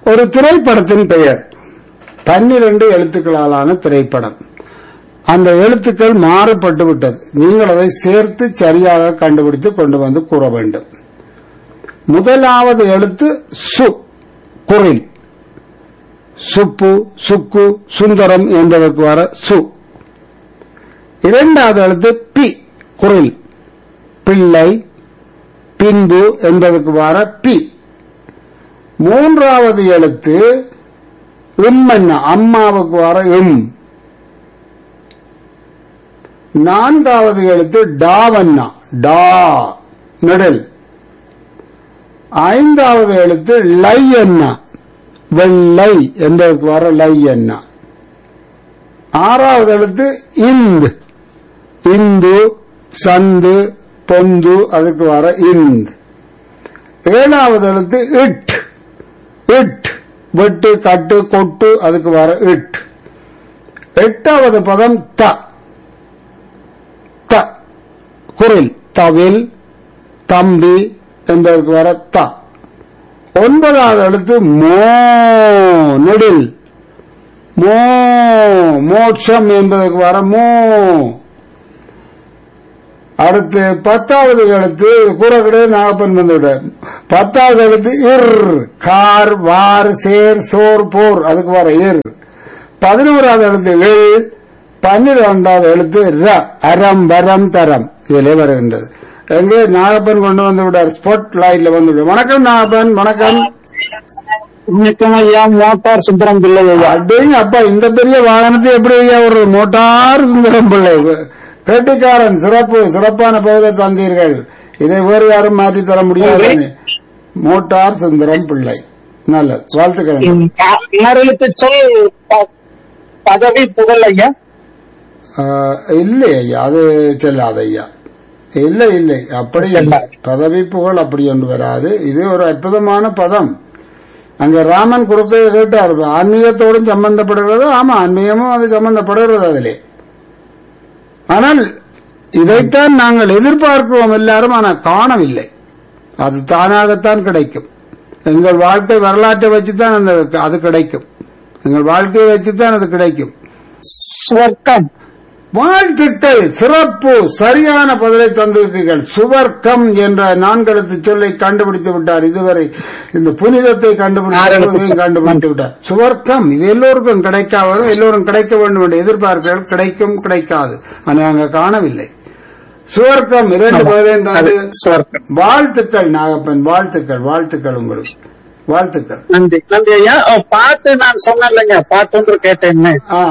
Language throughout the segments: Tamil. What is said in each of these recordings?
ஒரு திரைப்படத்தின் பெயர் பன்னிரண்டு எழுத்துக்களாலான திரைப்படம் அந்த எழுத்துக்கள் மாறுபட்டு விட்டது நீங்கள் அதை சேர்த்து சரியாக கண்டுபிடித்து கொண்டு வந்து கூற வேண்டும் முதலாவது எழுத்து சு குரில் சுப்பு சுக்கு சுந்தரம் என்பதற்கு வர சு இரண்டாவது எழுத்து பி குரில் பிள்ளை பின்பு என்பதற்கு வர பி மூன்றாவது எழுத்து இம் என்ன அம்மாவுக்கு வர இம் நான்காவது எழுத்து டாவண்ணா டா நெடல் ஐந்தாவது எழுத்து லை என்ன வெள்ளை என்பதற்கு வர லை என்ன ஆறாவது எழுத்து இந்து இந்து சந்து பொந்து அதுக்கு வர இந்த் ஏழாவது எழுத்து இட் இட் வெட்டு கட்டு கொட்டு அதுக்கு வர இட் எட்டாவது பதம் த த குரில் தவில் தம்பி என்பதற்கு வர த ஒன்பதாவது எழுத்து மோ நெடில் மோ மோட்சம் என்பதற்கு வர மோ அடுத்து பத்தாவது எழுத்து கூறக்கூடிய நாகப்பன் வந்துவிட பத்தாவது எழுத்து இர் கார் வார் சேர் சோர் போர் அதுக்கு வர இர் பதினோராவது எழுத்து எள் பன்னிரெண்டாவது எழுத்து ர அரம் வரம் தரம் இதிலே வருகின்றது எங்கே நாகப்பன் கொண்டு வந்து விட்டார் ஸ்பாட் லைட்ல வந்து விட்டார் வணக்கம் நாகப்பன் வணக்கம் வணக்கம் ஐயா மோட்டார் சுந்தரம் பிள்ளை ஐயா அப்படிங்க அப்பா இந்த பெரிய வாகனத்தை எப்படி ஐயா ஒரு மோட்டார் சுந்தரம் பிள்ளை கேட்டுக்காரன் சிறப்பு சிறப்பான பகுதியை தந்தீர்கள் இதை வேறு யாரும் மாற்றி தர முடியாது மோட்டார் சுந்தரம் பிள்ளை நல்லது வாழ்த்துக்கள் ஆறெழுத்து சொல் ப- பதவி புகழ் ஐயா ஆஹ், இல்லை ஐயா அது செல்லாது ஐயா இல்லை இல்லை அப்படி இல்லை செல்லாது. பதவி புகழ் அப்படி ஒன்று வராது இது ஒரு அற்புதமான பதம் அங்க ராமன் குறுக்கை கேட்டார் ஆன்மீகத்தோடும் சம்பந்தப்படுகிறது ஆமா ஆன்மீகமும் அது சம்பந்தப்படுகிறது அதிலே ஆனால் இதைத்தான் நாங்கள் எதிர்பார்க்கிறோம் எல்லாரும் ஆனால் காணவில்லை அது தானாகத்தான் கிடைக்கும் எங்கள் வாழ்க்கை வரலாற்றை வச்சுதான் அந்த அது கிடைக்கும் எங்கள் வாழ்க்கையை வச்சுதான் அது கிடைக்கும் சுவர்க்கம் வாழ்த்துக்கள் சிறப்பு சரியான பதிலை தந்திருக்கிறீர்கள் சுவர்க்கம் என்ற நான்கெழுத்து சொல்லை கண்டுபிடித்து விட்டார் இதுவரை இந்த புனிதத்தை கண்டுபிடித்து கண்டுபிடித்து விட்டார் சுவர்க்கம் இது எல்லோருக்கும் கிடைக்காது எல்லோரும் கிடைக்க வேண்டும் என்று எதிர்பார்க்கிறார்கள் கிடைக்கும் கிடைக்காது ஆனால் அங்க காணவில்லை சுவர்க்கம் இரண்டு பதிலையும் அது தந்து சுவர்க்கம் வாழ்த்துக்கள் நாகப்பன் வாழ்த்துக்கள் வாழ்த்துக்கள் உங்களுக்கு வாழ்த்துக்கள் நன்றி நன்றி ஐயா ஓ, பாட்டு நான் சொன்னேன் இல்லைங்க பாட்டு ஒன்று கேட்டேன்னு ஆ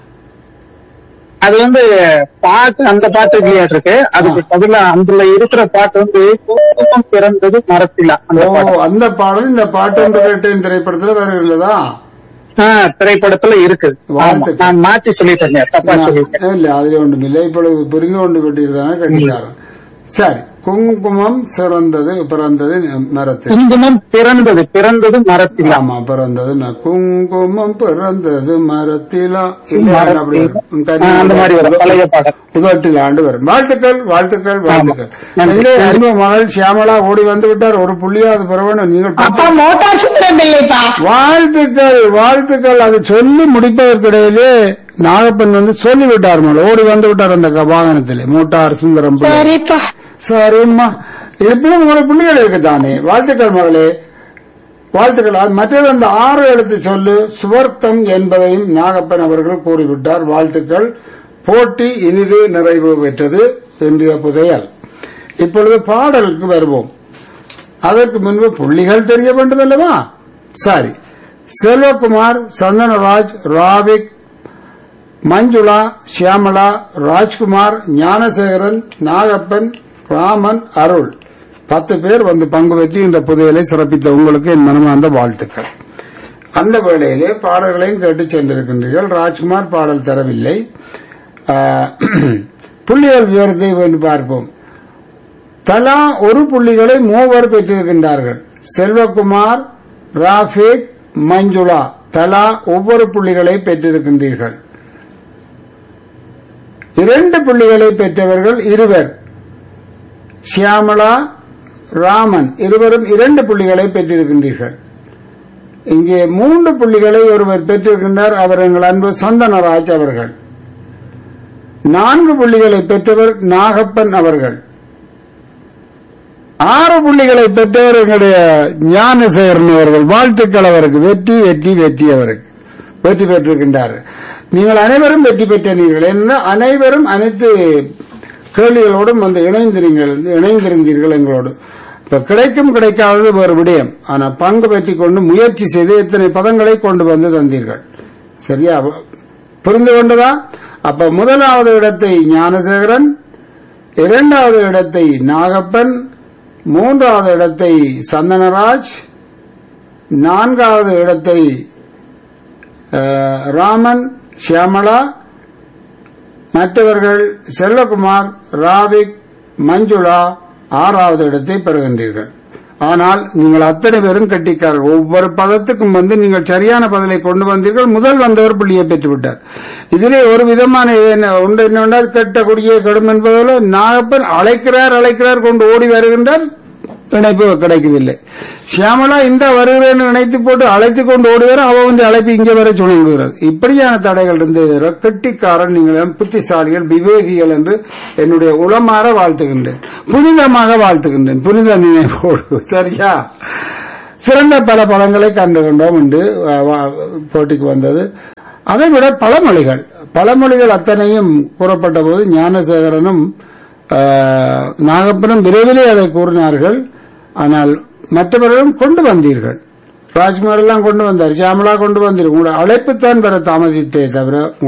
அது வந்து பாட்டு அந்த பாட்டு இல்லையா இருக்கு அதுக்கு பதிலா அதுல இருக்கிற பாட்டு வந்து குங்குமம் பிறந்தது மரத்திலா அந்த ஓ பாட்டு அந்த பாடல் இந்த பாட்டு ஒன்று கேட்டேன் திரைப்படத்துல வருகிறதா ஆ, திரைப்படத்துல இருக்குது ஆமா, வாழ்த்துக்கள். நான் மாத்தி சொல்லிட்டேங்க தப்பா சொல்லிட்டேன் இல்ல அதுல ஒன்றும் இல்லை இப்பொழுது புரிந்து கொண்டு விட்டீர்கள் கட்டிக்காரன் சரி குங்குமம் சிறந்தது பிறந்தது மரத்தில் குங்குமம் பிறந்தது பிறந்தது மரத்திலா ஆமா பிறந்தது ந- குங்குமம் பிறந்தது மரத்திலா இல்ல அப்படி வரும். ஆ, அந்த மாதிரி வரும் பழைய பாடல் புதட்டில் ஆண்டு வரும் வாழ்த்துக்கள் வாழ்த்துக்கள் வாழ்த்துக்கள் நன்றி. எங்கே அன்பு மகள் சியாமலா ஓடி வந்து விட்டார் ஒரு புள்ளியாவது பெறவேணும் நீங்கள் அப்பா மோட்டார் சுந்தரம் இல்லைப்பா வாழ்த்துக்கள் வாழ்த்துக்கள் அது சொல்லி முடிப்பதற்கிடையிலே நாகப்பன் வந்து சொல்லிவிட்டார் மேல ஓடி வந்து விட்டார் அந்த க- வாகனத்திலே மோட்டார் சுந்தரம் பிள்ளை. சரிப்பா சரிம்மா இப்பவும் உங்களுக்கு பிள்ளைகள் இருக்குதானே வாழ்த்துக்கள் மகளே வாழ்த்துக்கள் அது மற்றது அந்த ஆறு எழுத்து சொல்லு சுவர்க்கம் என்பதையும் நாகப்பன் அவர்கள் கூறிவிட்டார் வாழ்த்துக்கள் போட்டி இனிது நிறைவு பெற்றது இன்றைய புதையல் இப்பொழுது பாடலுக்கு வருவோம் அதற்கு முன்பு புள்ளிகள் தெரிய வேண்டும் அல்லவா சரி செல்வகுமார் சந்தனராஜ் ராவிக் மஞ்சுளா சியாமலா ராஜ்குமார் ஞானசேகரன் நாகப்பன் ராமன் அருள் பத்து பேர் வந்து பங்கு பெற்று இந்த புதையலை சிறப்பித்த உங்களுக்கு என் மனமார்ந்த வாழ்த்துக்கள் அந்த வேளையிலே பாடல்களையும் கேட்டு சென்றிருக்கின்றீர்கள் ராஜ்குமார் பாடல் தரவில்லை ஆஹ், புள்ளிகள் விவரத்தை வந்து பார்ப்போம் தலா ஒரு புள்ளிகளை மூவர் பெற்றிருக்கின்றார்கள் செல்வகுமார் ராஃபிக் மஞ்சுளா தலா ஒவ்வொரு புள்ளிகளை பெற்றிருக்கின்றீர்கள் இரண்டு புள்ளிகளை பெற்றவர்கள் இருவர் சியாமளா ராமன் இருவரும் இரண்டு புள்ளிகளை பெற்றிருக்கின்றீர்கள் இங்கே மூன்று புள்ளிகளை ஒருவர் பெற்றிருக்கின்றார் அவர் எங்கள் அன்பு சந்தனராஜ் அவர்கள் நான்கு புள்ளிகளை பெற்றவர் நாகப்பன் அவர்கள் ஆறு புள்ளிகளை பெற்றவர் எங்களுடைய ஞானசேகரன் அவர்கள் வாழ்த்துக்கள் அவருக்கு வெற்றி வெற்றி வெற்றி அவருக்கு வெற்றி பெற்றிருக்கின்றார் நீங்கள் அனைவரும் வெற்றி பெற்றீர்கள் என்ன அனைவரும் அனைத்து கேள்விகளோடும் வந்து இணைந்திருங்கள் இணைந்திருந்தீர்கள் எங்களோடு இப்ப கிடைக்கும் கிடைக்காதது ஒரு விடயம் ஆனா பங்கு பெற்றிக் கொண்டு முயற்சி செய்து இத்தனை பதங்களை கொண்டு வந்து தந்தீர்கள் சரியா புரிந்து கொண்டதா அப்ப முதலாவது இடத்தை ஞானசேகரன் இரண்டாவது இடத்தை நாகப்பன் மூன்றாவது இடத்தை சந்தனராஜ் நான்காவது இடத்தை அஹ், ராமன் சியாமளா மற்றவர்கள் செல்வகுமார் ராவிக் மஞ்சுளா ஆறாவது இடத்தை பெறுகின்றீர்கள் ஆனால் நீங்கள் அத்தனை பேரும் கட்டிக்காரர் ஒவ்வொரு பதத்துக்கும் வந்து நீங்கள் சரியான பதிலை கொண்டு வந்தீர்கள் முதல் வந்தவர் புள்ளியை பெற்றுவிட்டார் இதிலே ஒரு விதமான என்ன- ஒன்று என்னவென்றால் கெட்ட குடியே கெடும் என்பதோடு நாகப்பன் அழைக்கிறார் அழைக்கிறார் கொண்டு ஓடி வருகின்றார் இணைப்பு கிடைக்கவில்லை சியாமலா இந்த வருகிறேன் நினைத்து போட்டு அழைத்து கொண்டு ஓடுவார் அவ வந்து அழைப்பு இங்கே வரை சுணங்குகிறது இப்படியான தடைகள் இருந்தது தவிர கெட்டிக்காரன் நீங்கள் புத்திசாலிகள் விவேகிகள் என்று என்னுடைய உளமாற வாழ்த்துகின்றேன் புனிதமாக வாழ்த்துகின்றேன் புனித நினைவோடு சரியா சிறந்த பல பழங்களை கண்டுகொண்டோம் என்று அஹ், வா- போட்டிக்கு வந்தது அதை விட பழமொழிகள் பழமொழிகள் அத்தனையும் கூறப்பட்ட போது ஞானசேகரனும் ஆஹ், நாகப்பனும் விரைவிலே அதை கூறினார்கள் ஆனால் மற்றவர்களும் கொண்டு வந்தீர்கள் ராஜ்குமார் எல்லாம் கொண்டு வந்தார் சியாமலா கொண்டு வந்தீர்கள் உங்களுடைய அழைப்புத்தான் பெற தாமதித்தே தவிர